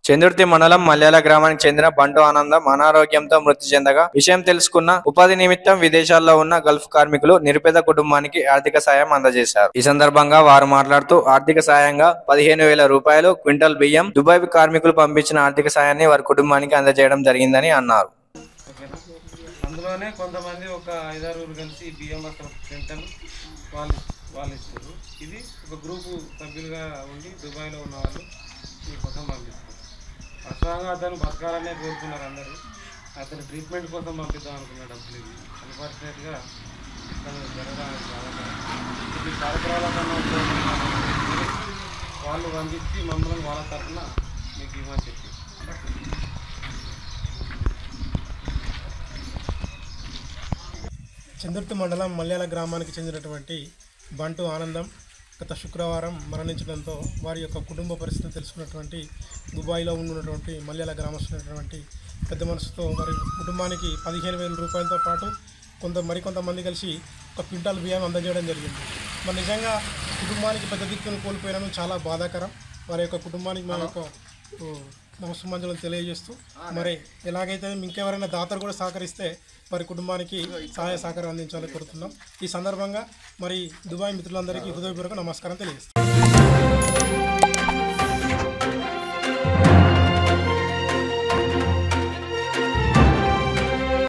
చందుర్తి మండలం మల్యాల గ్రామానికి చెందిన బంటు ఆనందం అనారోగ్యంతో మృతి చెందగా విషయం తెలుసుకున్న ఉపాధి నిమిత్తం విదేశాల్లో ఉన్న గల్ఫ్ కార్మికులు నిరుపేద కుటుంబానికి ఆర్థిక సాయం అందజేశారు ఈ సందర్భంగా వారు మాట్లాడుతూ ఆర్థిక సాయంగా పదిహేను వేల రూపాయలు క్వింటల్ బియ్యం దుబాయ్ కార్మికులు పంపించిన ఆర్థిక సాయాన్ని వారి కుటుంబానికి అందజేయడం జరిగిందని అన్నారు ఓకేనా అందులోనే కొంతమంది ఒక ఐదారుగురు కలిసి బియ్యం బస్తాల క్వింటల్ వాళ్ళు వాళ్ళు ఇస్తారు ఇది ఒక గ్రూపు సభ్యులుగా ఉండి దుబాయ్లో ఉన్న వాళ్ళు మీకోసం పంపిస్తారు వాస్తవంగా అతను బతకాలనే కోరుకున్నారు అందరూ అతను ట్రీట్మెంట్ కోసం పంపిద్దాం అనుకున్న డబ్బులు ఇవి అన్ఫార్చునేట్గా అతను జరగడానికి బాధాకరం. ఇది కార్యక్రమాల కన్నా ఉపయోగపడిన వాళ్ళు పంపించి మమ్మల్ని వాళ్ళ తరఫున మీకు ఇవ్వని చెప్పి చందుర్తి మండలం మల్యాల గ్రామానికి చెందినటువంటి బంటు ఆనందం గత శుక్రవారం మరణించడంతో వారి యొక్క కుటుంబ పరిస్థితిని తెలుసుకున్నటువంటి దుబాయ్లో ఉన్నటువంటి మల్యాల గ్రామస్తున్నటువంటి పెద్ద మనసుతో వారి కుటుంబానికి పదిహేను వేల రూపాయలతో పాటు కొంత మరికొంతమంది కలిసి ఒక క్వింటాల్ బియ్యం అందజేయడం జరిగింది మరి నిజంగా కుటుంబానికి పెద్ద దిక్కును కోల్పోయినను చాలా బాధాకరం వారి యొక్క కుటుంబానికి మన యొక్క ఓ, నమస్సుమంజలను తెలియజేస్తూ మరి ఎలాగైతే ఇంకెవరైనా దాతలు కూడా సహకరిస్తే వారి కుటుంబానికి సహాయ సహకారం అందించాలని కోరుతున్నాం ఈ సందర్భంగా మరి దుబాయ్ మిత్రులందరికీ హృదయపూర్వక నమస్కారం తెలియజేస్తాం